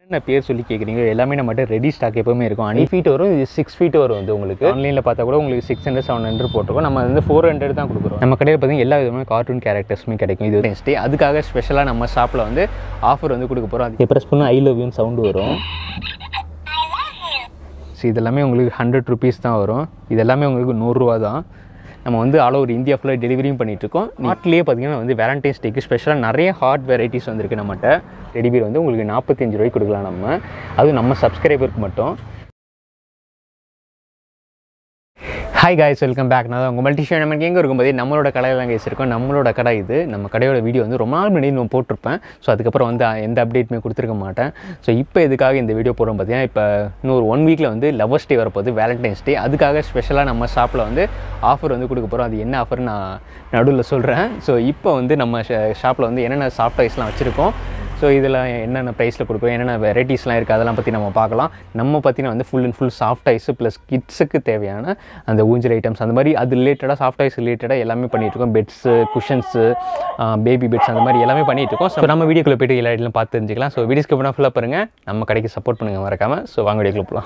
என்ன பேர் சொல்லி கேட்குறீங்க எல்லாமே நம்மகிட்ட ரெடி ஸ்டாக் எப்பவுமே இருக்கும் அனி ஃபீட் வரும் இது சிக்ஸ் ஃபீட் வரும் வந்து உங்களுக்கு ஆன்லைனில் பார்த்தா கூட உங்களுக்கு சிக்ஸ் ஹண்ட்ரட் செவன் ஹண்ட்ரட் போட்டிருக்கோம் நம்ம வந்து ஃபோர் ஹண்ட்ரட் தான் கொடுக்குறோம் நம்ம கடையில் பார்த்தீங்கன்னா எல்லா விதமான கார்ட்டூன் கேரக்டர்ஸுமே கிடைக்கும் இது நெக்ஸ்ட் அதுக்காக ஸ்பெஷலாக நம்ம ஷாப்பில் வந்து ஆஃபர் வந்து கொடுக்க போகிறோம் அது ப்ரெஸ் பண்ண ஐ லவ் யூன்னு சவுண்டு வரும் ஸோ இதெல்லாமே உங்களுக்கு ஹண்ட்ரட் ருபீஸ் தான் வரும் இது எல்லாமே உங்களுக்கு நூறுரூவா தான் நம்ம வந்து ஆல் ஓவர் இந்தியா ஃபுல்லாக டெலிவரியும் பண்ணிட்டு இருக்கோம் நாட்டிலேயே பார்த்தீங்கன்னா வந்து வேலண்டைன்ஸ் டேக்கு ஸ்பெஷலாக நிறைய ஹாட் வெரைட்டிஸ் வந்திருக்கு நம்மகிட்ட டெலிவரி வந்து உங்களுக்கு நாற்பத்தஞ்சு ரூபாய்க்கு கொடுக்கலாம் நம்ம அதுவும் நம்ம சப்ஸ்கிரைபருக்கு மட்டும் ஹாய் காய்ஸ் வெல்கம் பேக் நான் உங்கள் மல்டி ஷோ நமக்கு எங்கே இருக்கும்போது நம்மளோட கடையில் தான் கேஸ் இருக்கோம் நம்மளோட கடை இது நம்ம கடையோட வீடியோ வந்து ரொம்ப நாள் முன்னாடி நான் போட்டிருப்பேன் ஸோ அதுக்கப்புறம் வந்து எந்த அப்டேட்டுமே கொடுத்துருக்க மாட்டேன் ஸோ இப்போ இதுக்காக இந்த வீடியோ போடுறோம் பார்த்தீங்கன்னா இப்போ இன்னொரு ஒன் வீக்கில் வந்து லவர்ஸ் டே வரப்போகுது வேலண்டைன்ஸ் டே அதுக்காக ஸ்பெஷலாக நம்ம ஷாப்பில் வந்து ஆஃபர் வந்து கொடுக்க போகிறோம் அது என்ன ஆஃபர் நான் நடுவில் சொல்கிறேன் ஸோ இப்போ வந்து நம்ம ஷாப்பில் வந்து என்னென்ன சாஃப்ட் ஐஸ்லாம் வச்சுருக்கோம் ஸோ இதில் என்னென்ன ப்ரைஸில் கொடுக்குறோம் என்னென்ன வெரைட்டிஸ்லாம் இருக்குது அதெல்லாம் பற்றி நம்ம பார்க்கலாம் நம்ம பார்த்தீங்கன்னா வந்து full and full soft ice plus கிட்ஸுக்கு தேவையான அந்த ஊஞ்சல் ஐட்டம்ஸ் அந்த மாதிரி அது ரிலேட்டடாக சாஃப்ட் ஐஸ் ரிலேட்டடாக எல்லாமே பண்ணிட்டு இருக்கோம் பெட்ஸு குஷன்ஸு பேபி பெட்ஸ் அந்த மாதிரி எல்லாமே பண்ணிட்டு இருக்கோம் ஸோ நம்ம வீடியோக்குள்ளே போய்ட்டு எல்லா இடத்துலையும் பார்த்து தெரிஞ்சுக்கலாம் ஸோ வீடியோஸ்க்கு பண்ணால் ஃபுல்லாக பாருங்கள் நம்ம கடைக்கு சப்போர்ட் பண்ணுங்கள் மறக்காமல் ஸோ வாங்க வீடியோக்குள்ள போகலாம்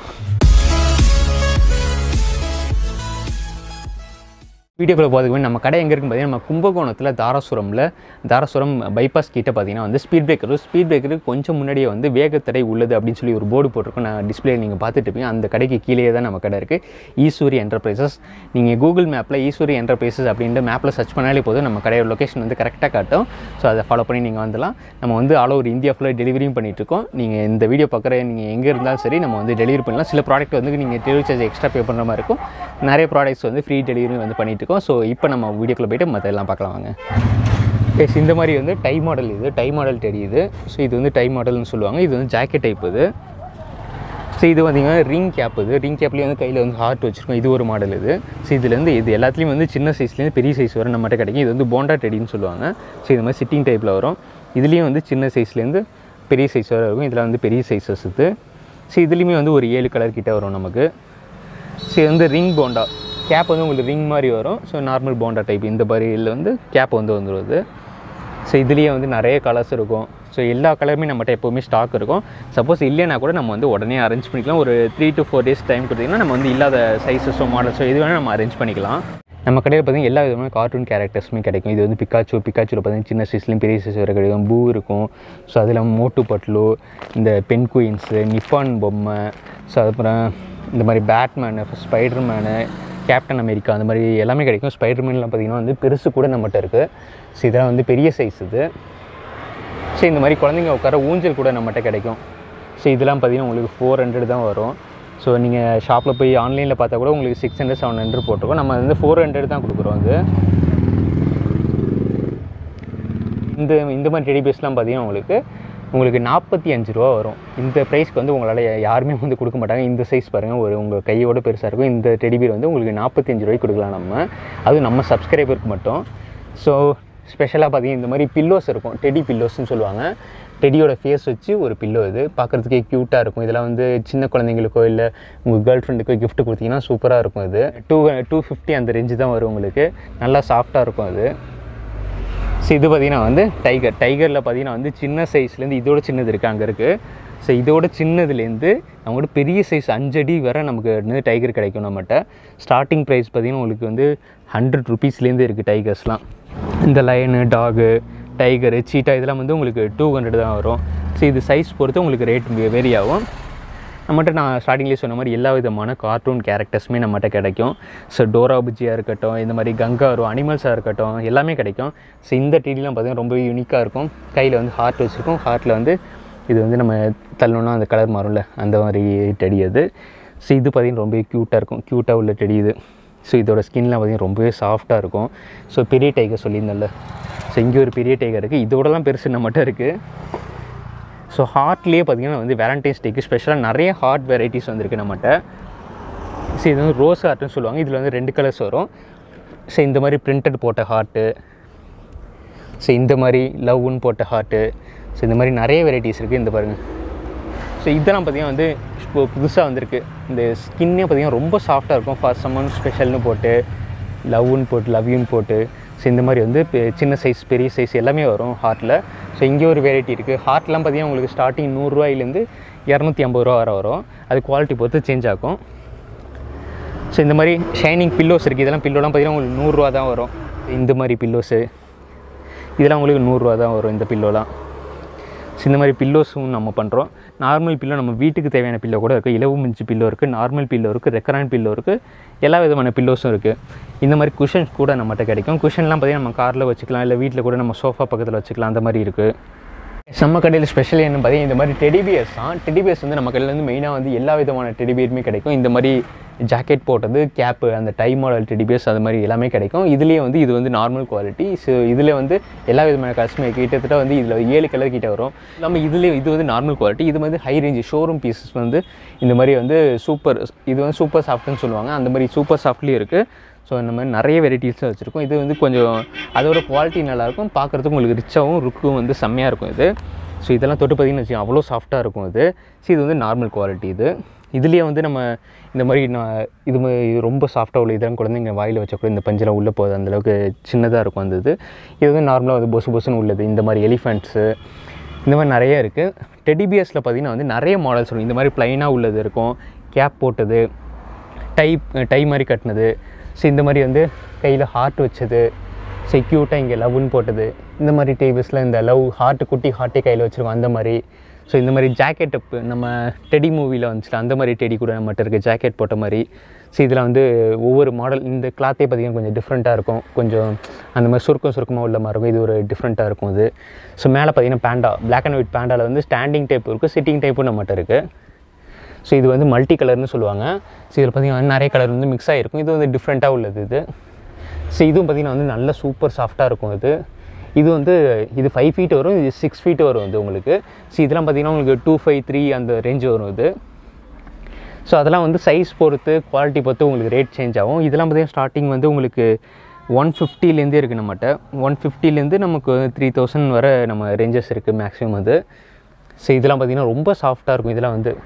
வீடியோக்குள்ள போகிறதுக்கு முன்னாடி நம்ம கடை எங்கே இருக்குன்னு பார்த்தீங்கன்னா நம்ம கும்பகோணத்தில் தாராசுரமில் தாராசுரம் பைபாஸ் கிட்ட பார்த்தீங்கன்னா வந்து ஸ்பீட் பிரேக்கர் ஸ்பீட் பிரேக்கருக்கு கொஞ்சம் முன்னாடியே வந்து வேகத்தடை உள்ளது அப்படின்னு சொல்லி ஒரு போர்டு போட்டிருக்கோம் நான் டிஸ்பிளே நீங்கள் பார்த்துட்டு இருப்பீங்க அந்த கடைக்கு கீழே தான் நம்ம கடை இருக்குது ஈஸ்வரி என்டர்பிரைசஸ் நீங்கள் கூகுள் மேப்பில் ஈஸ்வரி என்டர்பிரைசஸ் அப்படின்ட்டு மேப்பில் சர்ச் பண்ணாலே போதும் நம்ம கடையோட லொக்கேஷன் வந்து கரெக்டாக காட்டும் ஸோ அதை ஃபாலோ பண்ணி நீங்கள் வந்துடலாம் நம்ம வந்து ஆல் ஓவர் இந்தியா ஃபுல்லாக டெலிவரியும் பண்ணிட்டு இருக்கோம் நீங்கள் இந்த வீடியோ பார்க்குற நீங்கள் எங்கே இருந்தாலும் சரி நம்ம வந்து டெலிவரி பண்ணலாம் சில ப்ராடக்ட் வந்து நீங்கள் டெலிவரி சார்ஜ் எக்ஸ்ட்ரா பே பண்ணுற மாதிரி இருக்கும் நிறைய ப்ராடக்ட்ஸ் வந்து ஃப்ரீ டெலிவரி வந்து பண்ணிட்டு இருக்கோம் ஸோ இப்போ நம்ம வீடியோக்குள்ளே போயிட்டு மற்ற எல்லாம் பார்க்கலாம் வாங்க எஸ் இந்த மாதிரி வந்து டை மாடல் இது டை மாடல் தெரியுது ஸோ இது வந்து டை மாடல்னு சொல்லுவாங்க இது வந்து ஜாக்கெட் டைப் இது ஸோ இது பார்த்தீங்கன்னா ரிங் கேப் இது ரிங் கேப்லேயே வந்து கையில் வந்து ஹார்ட் வச்சுருக்கோம் இது ஒரு மாடல் இது ஸோ இதுலேருந்து இது எல்லாத்துலேயும் வந்து சின்ன சைஸ்லேருந்து பெரிய சைஸ் வரை நம்மகிட்ட கிடைக்கும் இது வந்து போண்டா டெடின்னு சொல்லுவாங்க ஸோ இது மாதிரி சிட்டிங் டைப்பில் வரும் இதுலேயும் வந்து சின்ன சைஸ்லேருந்து பெரிய சைஸ் வரை இருக்கும் இதில் வந்து பெரிய சைஸஸ் இது ஸோ இதுலேயுமே வந்து ஒரு ஏழு கலர் கிட்ட வரும் நமக்கு ஸோ இது வந்து ரிங் போண்டா கேப் வந்து உங்களுக்கு ரிங் மாதிரி வரும் ஸோ நார்மல் போண்டா டைப் இந்த மாதிரி இதில் வந்து கேப் வந்து வந்துடுது ஸோ இதுலேயே வந்து நிறைய கலர்ஸ் இருக்கும் ஸோ எல்லா கலருமே நம்மகிட்ட எப்போவுமே ஸ்டாக் இருக்கும் சப்போஸ் இல்லைனா கூட நம்ம வந்து உடனே அரேஞ்ச் பண்ணிக்கலாம் ஒரு three to four days time கொடுத்தீங்கன்னா நம்ம வந்து இல்லாத சைஸஸோ மாடல்ஸோ எது வேணால் நம்ம அரேஞ்ச் பண்ணிக்கலாம் நம்ம கடையில் பார்த்தீங்கன்னா எல்லா விதமான கார்ட்டூன் கேரக்டர்ஸுமே கிடைக்கும் இது வந்து பிக்காச்சு பிக்காச்சுவில் பார்த்தீங்கன்னா சின்ன சைஸ்லேயும் பெரிய சைஸ் வரை கிடைக்கும் பூ இருக்கும் ஸோ அது இல்லாமல் மோட்டு பட்லு இந்த பென் குயின்ஸு நிப்பான் பொம்மை ஸோ அதுக்கப்புறம் இந்த மாதிரி பேட்மேனு ஸ்பைடர் மேனு கேப்டன் அமெரிக்கா அந்த மாதிரி எல்லாமே கிடைக்கும் ஸ்பைடர் மேன்லாம் பார்த்திங்கன்னா வந்து பெருசு கூட நம்மகிட்ட இருக்குது ஸோ இதெல்லாம் வந்து பெரிய சைஸ் இது ஸோ இந்த மாதிரி குழந்தைங்க உட்கார ஊஞ்சல் கூட நம்மகிட்ட கிடைக்கும் ஸோ இதெல்லாம் பார்த்திங்கன்னா உங்களுக்கு ஃபோர் ஹண்ட்ரட் தான் வரும் ஸோ நீங்கள் ஷாப்பில் போய் ஆன்லைனில் பார்த்தா கூட உங்களுக்கு சிக்ஸ் ஹண்ட்ரட் செவன் ஹண்ட்ரட் போட்டிருக்கோம் நம்ம வந்து ஃபோர் ஹண்ட்ரட் தான் கொடுக்குறோம் அது இந்த இந்த மாதிரி டெடி பேஸ்லாம் பார்த்தீங்கன்னா உங்களுக்கு உங்களுக்கு நாற்பத்தி அஞ்சு ரூபா வரும் இந்த ப்ரைஸ்க்கு வந்து உங்களால் யாருமே வந்து கொடுக்க மாட்டாங்க இந்த சைஸ் பாருங்கள் ஒரு உங்கள் கையோட பெருசாக இருக்கும் இந்த டெடிபீர் வந்து உங்களுக்கு நாற்பத்தஞ்சு ரூபாய்க்கு கொடுக்கலாம் நம்ம அதுவும் நம்ம சப்ஸ்கிரைபருக்கு மட்டும் ஸோ ஸ்பெஷலாக பார்த்தீங்கன்னா இந்த மாதிரி பில்லோஸ் இருக்கும் டெடி பில்லோஸ்னு சொல்லுவாங்க டெடியோட ஃபேஸ் வச்சு ஒரு பில்லோ இது பார்க்குறதுக்கே க்யூட்டாக இருக்கும் இதெல்லாம் வந்து சின்ன குழந்தைங்களுக்கோ இல்லை உங்கள் கேர்ள் ஃப்ரெண்டுக்கோ gift கொடுத்தீங்கன்னா சூப்பராக இருக்கும் இது டூ டூ ஃபிஃப்டி அந்த ரேஞ்சு தான் வரும் உங்களுக்கு நல்லா சாஃப்டாக இருக்கும் அது ஸோ இது பார்த்திங்கன்னா வந்து டைகர் டைகரில் பார்த்தீங்கன்னா வந்து சின்ன சைஸ்லேருந்து இதோட சின்னது இருக்குது அங்கே இருக்குது ஸோ இதோட சின்னதுலேருந்து நம்மகிட்ட பெரிய சைஸ் அஞ்சடி வரை நமக்கு வந்து டைகர் கிடைக்கும் நம்மகிட்ட ஸ்டார்டிங் ப்ரைஸ் பார்த்திங்கன்னா உங்களுக்கு வந்து ஹண்ட்ரட் ருபீஸ்லேருந்து இருக்குது டைகர்ஸ்லாம் இந்த லயனு டாகு டைகரு சீட்டா இதெல்லாம் வந்து உங்களுக்கு டூ ஹண்ட்ரட் தான் வரும் ஸோ இது சைஸ் பொறுத்து உங்களுக்கு ரேட் வேரி ஆகும் நம்மகிட்ட நான் ஸ்டார்டிங்லேயே சொன்ன மாதிரி எல்லா விதமான கார்ட்டூன் கேரக்டர்ஸுமே நம்மகிட்ட கிடைக்கும் ஸோ டோரா புஜியாக இருக்கட்டும் இந்த மாதிரி கங்காரு அனிமல்ஸாக இருக்கட்டும் எல்லாமே கிடைக்கும் ஸோ இந்த டீலாம் பார்த்தீங்கன்னா ரொம்ப யூனிக்காக இருக்கும் கையில் வந்து ஹார்ட் வச்சுருக்கும் ஹார்ட்டில் வந்து இது வந்து நம்ம தள்ளணும்னா அந்த கலர் மாறும்ல அந்த மாதிரி டெடி அது ஸோ இது பார்த்திங்கன்னா ரொம்பவே க்யூட்டாக இருக்கும் க்யூட்டாக உள்ள டெடி இது ஸோ இதோட ஸ்கின்லாம் பார்த்திங்கன்னா ரொம்பவே சாஃப்டாக இருக்கும் ஸோ பெரிய டைகர் சொல்லியிருந்தேன்ல ஸோ இங்கே ஒரு பெரிய டைகர் இருக்குது இதோடலாம் பெருசு நம்மகிட்ட இருக்குது ஸோ ஹார்ட்லேயே பார்த்தீங்கன்னா வந்து வேலண்டைன்ஸ் டேக்கு ஸ்பெஷலாக நிறைய ஹார்ட் வெரைட்டிஸ் வந்திருக்கு நம்மகிட்ட ஸோ இது வந்து ரோஸ் ஹார்ட்னு சொல்லுவாங்க இதில் வந்து ரெண்டு கலர்ஸ் வரும் ஸோ இந்த மாதிரி பிரிண்டட் போட்ட ஹார்ட்டு ஸோ இந்த மாதிரி லவ்னு போட்ட ஹார்ட்டு ஸோ இந்த மாதிரி நிறைய வெரைட்டிஸ் இருக்குது இந்த பாருங்கள் ஸோ இதெல்லாம் பார்த்தீங்கன்னா வந்து இப்போ புதுசாக வந்திருக்கு இந்த ஸ்கின்னே பார்த்தீங்கன்னா ரொம்ப சாஃப்டாக இருக்கும் ஃபார் சம்மன் ஸ்பெஷல்னு போட்டு லவ்னு போட்டு லவ்யூன்னு போட்டு ஸோ இந்த மாதிரி வந்து பெ- சின்ன சைஸ் பெரிய சைஸ் எல்லாமே வரும் ஹார்ட்டில் ஸோ இங்கே ஒரு வெரைட்டி இருக்குது ஹார்ட்லாம் பார்த்தீங்கன்னா உங்களுக்கு ஸ்டார்டிங் நூறுரூவாயிலேருந்து இரநூத்தி ஐம்பது ரூபா வரை வரும் அது குவாலிட்டி பொறுத்து சேஞ்ச் ஆகும் ஸோ இந்த மாதிரி ஷைனிங் பில்லோஸ் இருக்குது இதெல்லாம் பில்லோலாம் பார்த்தீங்கன்னா உங்களுக்கு நூறுரூவா தான் வரும் இந்த மாதிரி பில்லோஸு இதெல்லாம் உங்களுக்கு நூறுரூவா தான் வரும் இந்த பில்லோலாம் ஸோ இந்த மாதிரி பில்லோஸும் நம்ம பண்ணுறோம் நார்மல் பில்லோ நம்ம வீட்டுக்கு தேவையான பில்லோ கூட இருக்குது இலவு மிஞ்சி பில்லோ இருக்குது நார்மல் பில்லோ இருக்குது ரெக்கரான் பில்லோ இருக்குது எல்லா விதமான பில்லோஸும் இருக்குது இந்த மாதிரி குஷன்ஸ் கூட நம்மகிட்ட கிடைக்கும் குஷன்லாம் பார்த்தீங்கன்னா நம்ம காரில் வச்சுக்கலாம் இல்லை வீட்டில் கூட நம்ம சோஃபா பக்கத்தில் வச்சுக்கலாம் அந்த மாதிரி இருக்குது நம்ம கடையில் ஸ்பெஷல் என்ன பார்த்தீங்கன்னா இந்த மாதிரி டெடிபியர்ஸ் தான் டெடிபியர்ஸ் வந்து நம்ம கடையில் வந்து மெயினாக வந்து எல்லா விதமான டெடிபியருமே கிடைக்கும் இந்த மாதிரி ஜாக்கெட் போட்டது கேப்பு அந்த டை மாடல் டெடிபியர்ஸ் அது மாதிரி எல்லாமே கிடைக்கும் இதுலேயே வந்து இது வந்து நார்மல் குவாலிட்டி ஸோ இதில் வந்து எல்லா விதமான கஸ்டமர் கிட்டத்தட்ட வந்து இதில் ஏழு கலர் கிட்ட வரும் இல்லாமல் இதுலேயே இது வந்து நார்மல் குவாலிட்டி இது வந்து ஹை ரேஞ்ச் ஷோரூம் பீசஸ் வந்து இந்த மாதிரி வந்து சூப்பர் இது வந்து சூப்பர் சாஃப்ட்னு சொல்லுவாங்க அந்த மாதிரி சூப்பர் சாஃப்ட்லேயும் இருக்குது ஸோ இந்த மாதிரி நிறைய வெரைட்டிஸில் வச்சுருக்கோம் இது வந்து கொஞ்சம் அதோட குவாலிட்டி நல்லாயிருக்கும் பார்க்குறதுக்கு உங்களுக்கு ரிச்சாகவும் ருக்கும் வந்து செம்மையாக இருக்கும் இது ஸோ இதெல்லாம் தொட்டு பார்த்தீங்கன்னு வச்சுக்கோங்க அவ்வளோ சாஃப்ட்டாக இருக்கும் இது ஸோ இது வந்து நார்மல் குவாலிட்டி இது இதுலேயே வந்து நம்ம இந்த மாதிரி நான் இது மா- இது ரொம்ப சாஃப்டாக உள்ள இதெல்லாம் குழந்தைங்க வாயில் வச்சக்கூட இந்த பஞ்செல்லாம் உள்ளே போகுது அந்தளவுக்கு சின்னதாக இருக்கும் அந்த இது இது வந்து நார்மலாக வந்து பொசு பொசுன்னு உள்ளது இந்த மாதிரி எலிஃபெண்ட்ஸு இந்த மாதிரி நிறைய இருக்குது டெடிபியர்ஸில் பார்த்தீங்கன்னா வந்து நிறைய மாடல்ஸ் இருக்கும் இந்த மாதிரி ப்ளைனாக உள்ளது இருக்கும் கேப் போட்டது டை டை மாதிரி கட்டினது ஸோ இந்த மாதிரி வந்து கையில் ஹார்ட் வச்சது செக்யூட்டாக இங்கே லவ்னு போட்டது இந்த மாதிரி டேபிள்ஸில் இந்த லவ் ஹார்ட் குட்டி ஹார்ட்டே கையில் வச்சுருக்கோம் அந்த மாதிரி ஸோ இந்த மாதிரி ஜாக்கெட் நம்ம டெடி மூவியில் வந்துச்சுல அந்த மாதிரி டெடி கூட நம்மகிட்ட இருக்குது ஜாக்கெட் போட்ட மாதிரி ஸோ இதில் வந்து ஒவ்வொரு மாடல் இந்த கிளாத்தே பார்த்திங்கன்னா கொஞ்சம் டிஃப்ரெண்ட்டாக இருக்கும் கொஞ்சம் அந்த மாதிரி சுருக்கம் சுருக்கமாக உள்ள மாதிரி இருக்கும் இது ஒரு டிஃப்ரெண்ட்டாக இருக்கும் இது ஸோ மேலே பார்த்தீங்கன்னா பேண்டா பிளாக் அண்ட் ஒயிட் பேண்டாவில் வந்து ஸ்டாண்டிங் டைப் இருக்குது சிட்டிங் டைப்பும் நம்மகிட்ட இருக்குது ஸோ இது வந்து மல்டி கலர்னு சொல்லுவாங்க ஸோ இதில் பார்த்தீங்கன்னா நிறைய கலர் வந்து மிக்ஸ் ஆகிருக்கும் இது வந்து டிஃப்ரெண்ட்டாக உள்ளது இது ஸோ இதுவும் பார்த்தீங்கன்னா வந்து நல்ல சூப்பர் சாஃப்டாக இருக்கும் இது இது வந்து இது ஃபைவ் ஃபீட் வரும் இது சிக்ஸ் ஃபீட் வரும் இது உங்களுக்கு ஸோ இதெல்லாம் பார்த்தீங்கன்னா உங்களுக்கு டூ ஃபைவ் த்ரீ அந்த ரேஞ்ச் வரும் இது ஸோ அதெல்லாம் வந்து சைஸ் பொறுத்து குவாலிட்டி பொறுத்து உங்களுக்கு ரேட் சேஞ்ச் ஆகும் இதெல்லாம் பார்த்தீங்கன்னா ஸ்டார்டிங் வந்து உங்களுக்கு ஒன் ஃபிஃப்டிலேருந்தே இருக்குது நம்மகிட்ட ஒன் ஃபிஃப்டிலேருந்து நமக்கு த்ரீ தௌசண்ட் வரை நம்ம ரேஞ்சஸ் இருக்குது மேக்ஸிமம் அது ஸோ இதெல்லாம் பார்த்தீங்கன்னா ரொம்ப சாஃப்டாக இருக்கும் இதெல்லாம் வந்து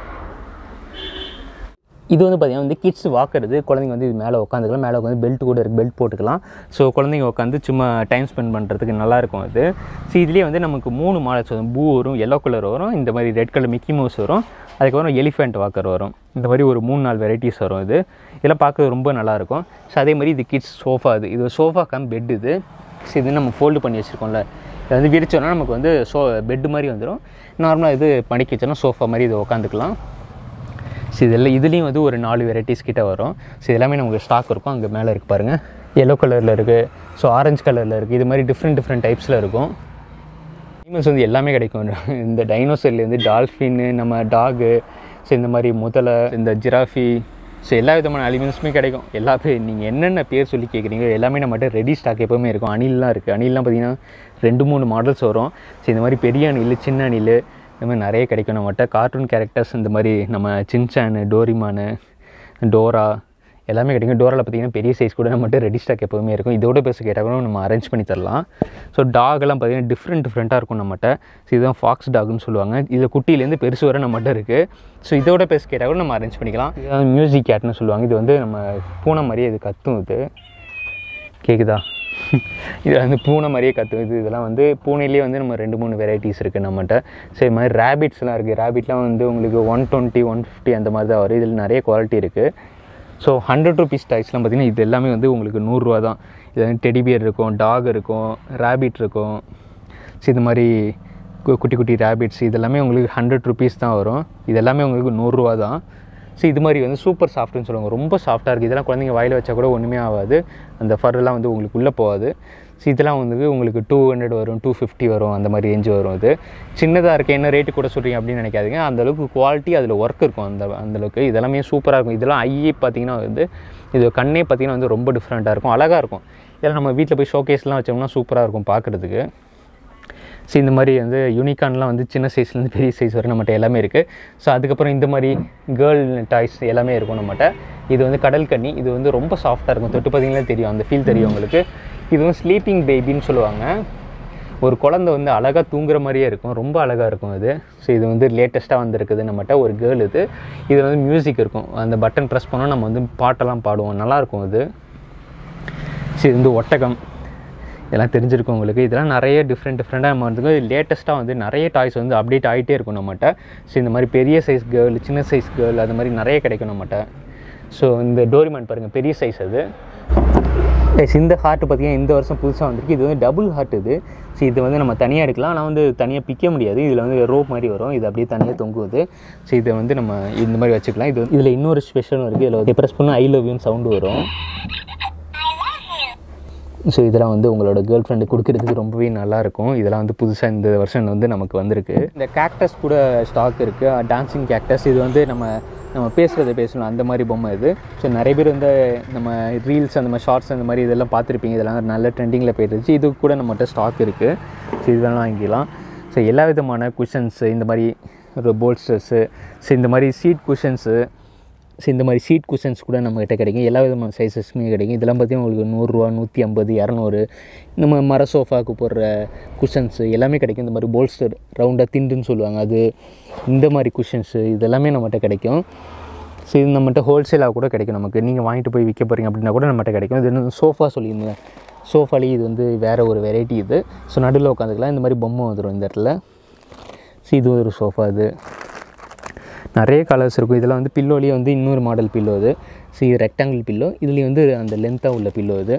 இது வந்து பார்த்தீங்கன்னா வந்து கிட்ஸ் வாக்குறது குழந்தைங்க வந்து இது மேலே உட்காந்துக்கலாம் மேலே உட்காந்து பெல்ட் கூட இருக்குது பெல்ட் போட்டுக்கலாம் ஸோ குழந்தைங்க உட்காந்து சும்மா டைம் ஸ்பெண்ட் பண்ணுறதுக்கு நல்லாயிருக்கும் அது ஸோ இதுலேயே வந்து நமக்கு மூணு மாடல்ஸ் வரும் ப்ளூ வரும் எல்லோ கலர் வரும் இந்த மாதிரி ரெட் கலர் மிக்கி மவுஸ் வரும் அதுக்கப்புறம் எலிஃபெண்ட் வாக்கர் வரும் இந்த மாதிரி ஒரு மூணு நாலு வெரைட்டிஸ் வரும் இது இதெல்லாம் பார்க்க ரொம்ப நல்லாயிருக்கும் ஸோ அதே மாதிரி இது கிட்ஸ் சோஃபா இது இது சோஃபா கம் பெட் இது ஸோ இது நம்ம ஃபோல்டு பண்ணி வச்சுருக்கோம்ல இது வந்து விரிச்சோன்னா நமக்கு வந்து சோ பெட்டு மாதிரி வந்துடும் நார்மலாக இது மடிக்கி வச்சோன்னா சோஃபா மாதிரி இது உட்காந்துக்கலாம் ஸோ இதெல்லாம் இதுலேயும் வந்து ஒரு நாலு வெரைட்டிஸ் கிட்ட வரும் ஸோ எல்லாமே நமக்கு ஸ்டாக் இருக்கும் அங்கே மேலே இருக்குது பாருங்கள் எல்லோ கலரில் இருக்குது ஸோ ஆரஞ்சு கலரில் இருக்குது இது மாதிரி டிஃப்ரெண்ட் டிஃப்ரெண்ட் டைப்ஸில் இருக்கும் அனிமல்ஸ் வந்து எல்லாமே கிடைக்கும் இந்த டைனோசர்லேருந்து டால்ஃபின்னு நம்ம டாகு ஸோ இந்த மாதிரி முதலை இந்த ஜிராஃபி ஸோ எல்லா விதமான அனிமல்ஸுமே கிடைக்கும் எல்லா பேர் நீங்கள் என்னென்ன பேர் சொல்லி கேட்குறீங்க எல்லாமே நம்மகிட்ட ரெடி ஸ்டாக் எப்போவுமே இருக்கும் அணில்லாம் இருக்குது அணில்லாம் பார்த்தீங்கன்னா ரெண்டு மூணு மாடல்ஸ் வரும் ஸோ இந்த மாதிரி பெரிய அணில் சின்ன அணில் இந்த மாதிரி நிறைய கிடைக்கும் நம்மகிட்ட கார்ட்டூன் கேரக்டர்ஸ் இந்த மாதிரி நம்ம சின்சானு டோரிமானு டோரா எல்லாமே கிடைக்கும் டோராவில் பார்த்தீங்கன்னா பெரிய சைஸ் கூட நம்மகிட்ட ரெடி ஸ்டாக் எப்போவுமே இருக்கும் இதோட பேச கேட்டால் கூட நம்ம அரேஞ்ச் பண்ணி தரலாம் ஸோ டாகெல்லாம் பார்த்தீங்கன்னா டிஃப்ரெண்ட் டிஃப்ரெண்ட்டாக இருக்கும் நம்மகிட்ட ஸோ இதுதான் ஃபாக்ஸ் டாக்னு சொல்லுவாங்க இதில் குட்டியிலேருந்து பெருசு வரை நம்மகிட்ட இருக்குது ஸோ இதோட பேச கேட்டால் கூட நம்ம அரேஞ்ச் பண்ணிக்கலாம் இதுதான் மியூசிக் கேட்னு சொல்லுவாங்க இது வந்து நம்ம பூனை மாதிரியே இது கத்தும் இது கேட்குதா இது வந்து பூனை மாதிரியே கத்தும் இது இதெல்லாம் வந்து பூனையிலேயே வந்து நம்ம ரெண்டு மூணு வெரைட்டிஸ் இருக்குது நம்மகிட்ட ஸோ இது மாதிரி ரேபிட்ஸ்லாம் இருக்குது ரேபிட்லாம் வந்து உங்களுக்கு ஒன் டுவெண்ட்டி ஒன் ஃபிஃப்டி அந்த மாதிரி தான் வரும் இதில் நிறைய குவாலிட்டி இருக்குது ஸோ ஹண்ட்ரட் ருபீஸ் டாய்ஸ்லாம் பார்த்தீங்கன்னா இது எல்லாமே வந்து உங்களுக்கு நூறுரூவா தான் இது வந்து டெடிபியர் இருக்கும் டாக் இருக்கும் ரேபிட் இருக்கும் ஸோ இது மாதிரி கு- குட்டி குட்டி ரேபிட்ஸ் இதெல்லாமே உங்களுக்கு ஹண்ட்ரட் ருபீஸ் தான் வரும் இது எல்லாமே உங்களுக்கு நூறுரூவா தான் ஸோ இது மாதிரி வந்து சூப்பர் சாஃப்ட்னு சொல்லுவாங்க ரொம்ப சாஃப்ட்டாக இருக்குது இதெல்லாம் குழந்தைங்க வாயில் வச்சா கூட ஒன்றுமே ஆகாது அந்த ஃபர்லாம் வந்து உங்களுக்கு உள்ளே போகாது ஸோ இதெல்லாம் வந்து உங்களுக்கு டூ ஹண்ட்ரட் வரும் டூ ஃபிஃப்டி வரும் அந்த மாதிரி ரேஞ்சு வரும் இது சின்னதாக இருக்க என்ன ரேட்டு கூட சொல்கிறீங்க அப்படின்னு நினைக்காதீங்க அந்த அளவுக்கு குவாலிட்டி அதில் ஒர்க் இருக்கும் அந்த அந்த அளவுக்கு இதெல்லாமே சூப்பராக இருக்கும் இதெல்லாம் ஐயே பார்த்தீங்கன்னா வந்து இது கண்ணே பார்த்தீங்கன்னா வந்து ரொம்ப டிஃப்ரெண்ட்டாக இருக்கும் அழகாக இருக்கும் இதெல்லாம் நம்ம வீட்டில் போய் ஷோகேஸ்லாம் வச்சோம்னா சூப்பராக இருக்கும் பார்க்குறதுக்கு ஸோ இந்த மாதிரி வந்து யூனிகான்லாம் வந்து சின்ன சைஸ்லேருந்து பெரிய சைஸ் வரை நம்மகிட்ட எல்லாமே இருக்குது ஸோ அதுக்கப்புறம் இந்த மாதிரி கேர்ள் டாய்ஸ் எல்லாமே இருக்கும் நம்மகிட்ட இது வந்து கடல் கன்னி இது வந்து ரொம்ப சாஃப்ட்டாக இருக்கும் தொட்டு பார்த்தீங்களா தெரியும் அந்த ஃபீல் தெரியும் உங்களுக்கு இது வந்து ஸ்லீப்பிங் பேபின்னு சொல்லுவாங்க ஒரு குழந்தை வந்து அழகாக தூங்குற மாதிரியே இருக்கும் ரொம்ப அழகாக இருக்கும் இது ஸோ இது வந்து லேட்டஸ்ட்டாக வந்திருக்குது நம்மகிட்ட ஒரு கேர்ள் இது இதில் வந்து மியூசிக் இருக்கும் அந்த பட்டன் ப்ரெஸ் பண்ணால் நம்ம வந்து பாட்டெல்லாம் பாடுவோம் நல்லாயிருக்கும் இது ஸோ இது வந்து ஒட்டகம் இதெல்லாம் தெரிஞ்சிருக்கும் உங்களுக்கு இதெல்லாம் நிறைய டிஃப்ரெண்ட் டிஃப்ரெண்ட்டாக நம்ம வந்து லேட்டஸ்ட்டாக வந்து நிறைய டாய்ஸ் வந்து அப்டேட் ஆகிட்டே இருக்கும் நம்மகிட்ட ஸோ இந்த மாதிரி பெரிய சைஸ் கேர்ள் சின்ன சைஸ் கேர்ள் அது மாதிரி நிறைய கிடைக்கும் நம்மகிட்ட ஸோ இந்த டோரிமான் பாருங்கள் பெரிய சைஸ் அது Guys, இந்த ஹார்ட் பார்த்தீங்கன்னா இந்த வருஷம் புதுசாக வந்திருக்கு இது வந்து டபுள் ஹார்ட் இது ஸோ இது வந்து நம்ம தனியாக எடுக்கலாம் ஆனால் வந்து தனியாக பிக்க முடியாது இதில் வந்து ரோப் மாதிரி வரும் இது அப்படியே தனியாக தொங்குது ஸோ இதை வந்து நம்ம இந்த மாதிரி வச்சுக்கலாம் இது இதில் இன்னொரு ஸ்பெஷலும் இருக்குது இதில் வந்து ப்ரெஸ் பண்ணால் ஐ லவ் யூன்னு சவுண்டு வரும் ஸோ இதெல்லாம் வந்து உங்களோட கேர்ள் ஃப்ரெண்டு கொடுக்கறதுக்கு ரொம்பவே நல்லாயிருக்கும் இதெல்லாம் வந்து புதுசாக இந்த வருஷம் வந்து நமக்கு வந்திருக்கு இந்த கேக்டஸ் கூட ஸ்டாக் இருக்குது டான்சிங் கேக்டஸ் இது வந்து நம்ம நம்ம பேசுகிறத பேசணும் அந்த மாதிரி பொம்மை இது ஸோ நிறைய பேர் வந்து நம்ம ரீல்ஸ் அந்த மாதிரி ஷார்ட்ஸ் அந்த மாதிரி இதெல்லாம் பார்த்துருப்பீங்க இதெல்லாம் நல்ல ட்ரெண்டிங்கில் போயிட்டுருச்சு இது கூட நம்மகிட்ட ஸ்டாக் இருக்குது ஸோ இதெல்லாம் வாங்கிக்கலாம் ஸோ எல்லா விதமான குஷன்ஸு இந்த மாதிரி ஒரு போல்ஸ்டர்ஸு ஸோ இந்த மாதிரி சீட் குஷன்ஸு ஸோ இந்த மாதிரி சீட் குஷன்ஸ் கூட நம்மக்கிட்ட கிடைக்கும் எல்லா விதமான சைஸஸ்மே கிடைக்கும் இதெல்லாம் பார்த்தீங்கன்னா உங்களுக்கு நூறுரூவா நூற்றி ஐம்பது இரநூறு நம்ம மர சோஃபாவுக்கு போடுற குஷன்ஸு எல்லாமே கிடைக்கும் இந்த மாதிரி போல்ஸ்டர் ரவுண்டாக திண்டுன்னு சொல்லுவாங்க அது இந்த மாதிரி குஷன்ஸு இதெல்லாமே நம்மகிட்ட கிடைக்கும் ஸோ இது நம்மகிட்ட ஹோல்சேலாக கூட கிடைக்கும் நமக்கு நீங்கள் வாங்கிட்டு போய் விற்க போகிறீங்க அப்படின்னா கூட நம்மகிட்ட கிடைக்கும் இது இன்னும் சோஃபா சொல்லியிருந்தேன் சோஃபாலி இது வந்து வேறு ஒரு வெரைட்டி இது ஸோ நடுவில் உட்காந்துக்கலாம் இந்த மாதிரி பொம்மை வந்துடும் இந்த இடத்துல ஸோ இது ஒரு சோஃபா இது நிறைய கலர்ஸ் இருக்கும் இதில் வந்து பில்லோலேயே வந்து இன்னொரு மாடல் பில்லோ இது ஸோ இது ரெக்டாங்கிள் பில்லோ இதுலேயும் வந்து அந்த லென்த்தாக உள்ள பில்லோ இது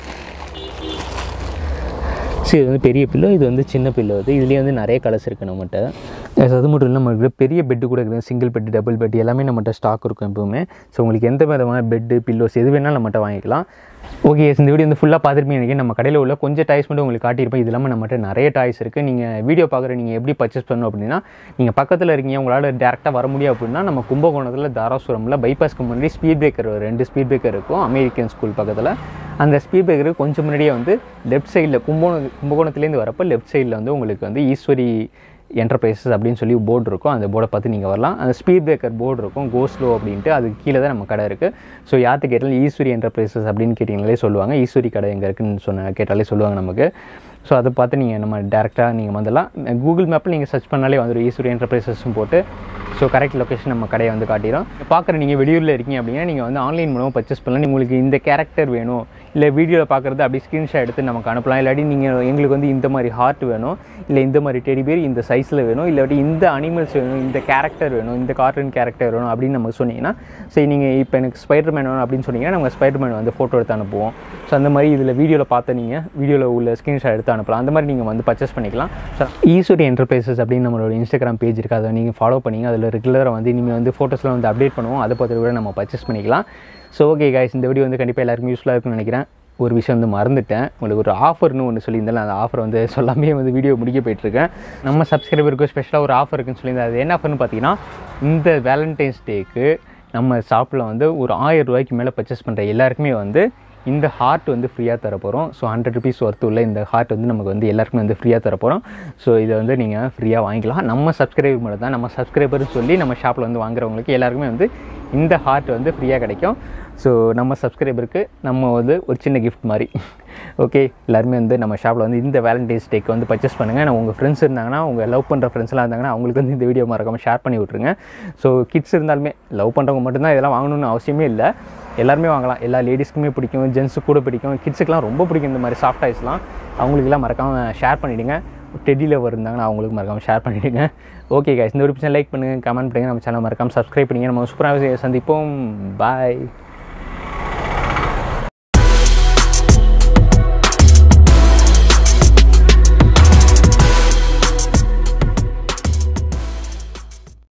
ஸோ இது வந்து பெரிய பில்லோ இது வந்து சின்ன பில்லோ இது இதுலேயே வந்து நிறைய கலர்ஸ் இருக்குது நம்மகிட்ட Yes, அது மட்டும் இல்லை நம்மளுக்கு பெரிய பெட்டு கூட இருக்குது சிங்கிள் பெட் டபுள் பெட் எல்லாமே நம்மகிட்ட ஸ்டாக் இருக்கும் எப்பவுமே ஸோ உங்களுக்கு எந்த விதமான பெட்டு பில்லோஸ் எது வேணாலும் நம்மகிட்ட வாங்கிக்கலாம் ஓகே இந்த வீடியோ வந்து ஃபுல்லாக பார்த்துருப்பீங்க நினைக்கிறேன் நம்ம கடையில் உள்ள கொஞ்சம் டாய்ஸ் மட்டும் உங்களுக்கு காட்டியிருப்பேன் இது இல்லாமல் நம்மகிட்ட நிறைய டாய்ஸ் இருக்குது நீங்கள் வீடியோ பார்க்குற நீங்கள் எப்படி பர்ச்சேஸ் பண்ணணும் அப்படின்னா நீங்கள் பக்கத்தில் இருக்கீங்க உங்களால் டேரெக்டாக வர முடியும் அப்படின்னா நம்ம கும்பகோணத்தில் தாராசுரமில் பைபாஸ்க்கு முன்னாடி ஸ்பீட் பிரேக்கர் ரெண்டு ஸ்பீட் பிரேக்கர் இருக்கும் அமெரிக்கன் ஸ்கூல் பக்கத்தில் அந்த ஸ்பீட் பிரேக்கருக்கு கொஞ்சம் முன்னாடியே வந்து லெஃப்ட் சைடில் கும்பகோணம் கும்பகோணத்துலேருந்து வரப்போ லெஃப்ட் சைடில் வந்து உங்களுக்கு வந்து ஈஸ்வரி என்டர்பிரைசஸ் அப்படின்னு சொல்லி போர்டு இருக்கும் அந்த போர்டை பார்த்து நீங்கள் வரலாம் அந்த ஸ்பீட் பிரேக்கர் போர்டு இருக்கும் கோஸ்லோ அப்படின்ட்டு அதுக்கு கீழே தான் நம்ம கடை இருக்குது ஸோ யார்கிட்ட கேட்டாலும் ஈஸ்வரி என்டர்பிரைசஸ் அப்படின்னு கேட்டிங்கனாலே சொல்லுவாங்க ஈஸ்வரி கடை எங்கே இருக்குன்னு சொன்ன கேட்டாலே சொல்லுவாங்க நமக்கு ஸோ அதை பார்த்து நீங்கள் நம்ம டேரெக்டாக நீங்கள் வந்துடலாம் கூகுள் மேப்பில் நீங்கள் சர்ச் பண்ணாலே வந்துடும் ஈஸ்வரி என்டர்பிரைசஸும் போட்டு ஸோ கரெக்ட் லொக்கேஷன் நம்ம கடையை வந்து காட்டிடும் பார்க்குற நீங்கள் வெளியூரில் இருக்கீங்க அப்படின்னா நீங்கள் வந்து ஆன்லைன் மூலமாக பர்ச்சேஸ் பண்ணலாம் உங்களுக்கு இந்த கேரக்டர் வேணும் இல்லை வீடியோவில் பார்க்குறது அப்படி ஸ்க்ரீன்ஷாட் எடுத்து நமக்கு அனுப்பலாம் இல்லாட்டி நீங்கள் எங்களுக்கு வந்து இந்த மாதிரி ஹார்ட் வேணும் இல்லை இந்த மாதிரி டெடி பேர் இந்த சைஸில் வேணும் இல்லாட்டி இந்த அனிமல்ஸ் வேணும் இந்த கேரக்டர் வேணும் இந்த கார்ட்டூன் கேரக்டர் வேணும் அப்படின்னு நமக்கு சொன்னீங்கன்னா சரி நீங்கள் இப்போ எனக்கு ஸ்பைடர் மேன் வேணும் அப்படின்னு சொன்னீங்கன்னா நம்ம ஸ்பைடர் மேன் வந்து ஃபோட்டோ எடுத்து அனுப்புவோம் ஸோ அந்த மாதிரி இதில் வீடியோவில் பார்த்த நீங்கள் வீடியோவில் உள்ள ஸ்க்ரீன்ஷாட் எடுத்து அனுப்பலாம் அந்த மாதிரி நீங்கள் வந்து பர்ச்சேஸ் பண்ணிக்கலாம் ஸோ ஈஸ்வரி என்டர்பிரைசஸ் அப்படின்னு நம்மளோட இன்ஸ்டாகிராம் பேஜ் இருக்குது அதை நீங்கள் ஃபாலோ பண்ணிங்க அதில் ரெகுலராக வந்து இனிமேல் வந்து ஃபோட்டோஸ்லாம் வந்து அப்டேட் பண்ணுவோம் அதை பார்த்து கூட நம்ம பர்ச்சேஸ் பண்ணிக்கலாம் ஸோ ஓகே guys இந்த வீடியோ வந்து கண்டிப்பாக எல்லாருக்கும் யூஸ்ஃபுல்லாக இருக்கும்னு நினைக்கிறேன் ஒரு விஷயம் வந்து மறந்துட்டேன் உங்களுக்கு ஒரு ஆஃபர்னு ஒன்று சொல்லியிருந்தாலும் அந்த ஆஃபர் வந்து சொல்லாமே வந்து வீடியோ முடிக்க போயிட்டுருக்கேன் நம்ம சப்ஸ்கிரைபருக்கு ஸ்பெஷலாக ஒரு ஆஃபர் இருக்குன்னு சொல்லியிருந்தேன் அது என்ன ஆஃபர்னு பார்த்தீங்கன்னா இந்த வேலண்டைன்ஸ் டேக்கு நம்ம ஷாப்பில் வந்து ஒரு ஆயிரம் ரூபாய்க்கு மேலே பர்ச்சேஸ் பண்ணுற எல்லாருக்குமே வந்து இந்த ஹார்ட் வந்து ஃப்ரீயாக தர போகிறோம் ஸோ ஹண்ட்ரட் ருபீஸ் ஒர்த்து உள்ள இந்த ஹார்ட் வந்து நமக்கு வந்து எல்லாருக்குமே வந்து ஃப்ரீயாக தர போகிறோம் ஸோ இதை வந்து நீங்கள் ஃப்ரீயாக வாங்கிக்கலாம் நம்ம சப்ஸ்கிரைபர் மட்டும் தான் நம்ம சப்ஸ்கிரைபர்னு சொல்லி நம்ம ஷாப்பில் வந்து வாங்குறவங்களுக்கு எல்லாருக்குமே வந்து இந்த ஹார்ட் வந்து ஃப்ரீயாக கிடைக்கும் ஸோ நம்ம சப்ஸ்கிரைபருக்கு நம்ம வந்து ஒரு சின்ன கிஃப்ட் மாதிரி ஓகே எல்லாருமே வந்து நம்ம ஷாப்பில் வந்து இந்த வேலண்டைன்ஸ் டேக்கு வந்து பர்ச்சேஸ் பண்ணுங்கள் நான் உங்கள் ஃப்ரெண்ட்ஸ் இருந்தாங்கன்னா உங்கள் லவ் பண்ணுற ஃப்ரெண்ட்ஸ்லாம் இருந்தாங்கன்னா அவங்களுக்கு வந்து இந்த வீடியோ மறக்காமல் ஷேர் பண்ணி விட்ருங்க ஸோ கிட்ஸ் இருந்தாலுமே லவ் பண்ணுறவங்க மட்டும்தான் இதெல்லாம் வாங்கணும்னு அவசியமே இல்லை எல்லாருமே வாங்கலாம் எல்லா லேடிஸ்க்குமே பிடிக்கும் ஜென்ஸுக்கு கூட பிடிக்கும் கிட்ஸுக்குலாம் ரொம்ப பிடிக்கும் இந்த மாதிரி சாஃப்ட் டாய்ஸ்லாம் அவங்களுக்குலாம் மறக்காமல் ஷேர் பண்ணிவிடுங்க டெடி லவர் இருந்தாங்கன்னா அவங்களுக்கு மறக்காமல் ஷேர் பண்ணிவிடுங்க ஓகே guys இந்த ஒரு பிரச்சனை லைக் பண்ணுங்கள் கமெண்ட் பண்ணுங்கள் நம்ம சேனல் மறக்காமல் சப்ஸ்கிரைப் பண்ணுங்கள் நம்ம சூப்பராக சந்திப்போம் பாய்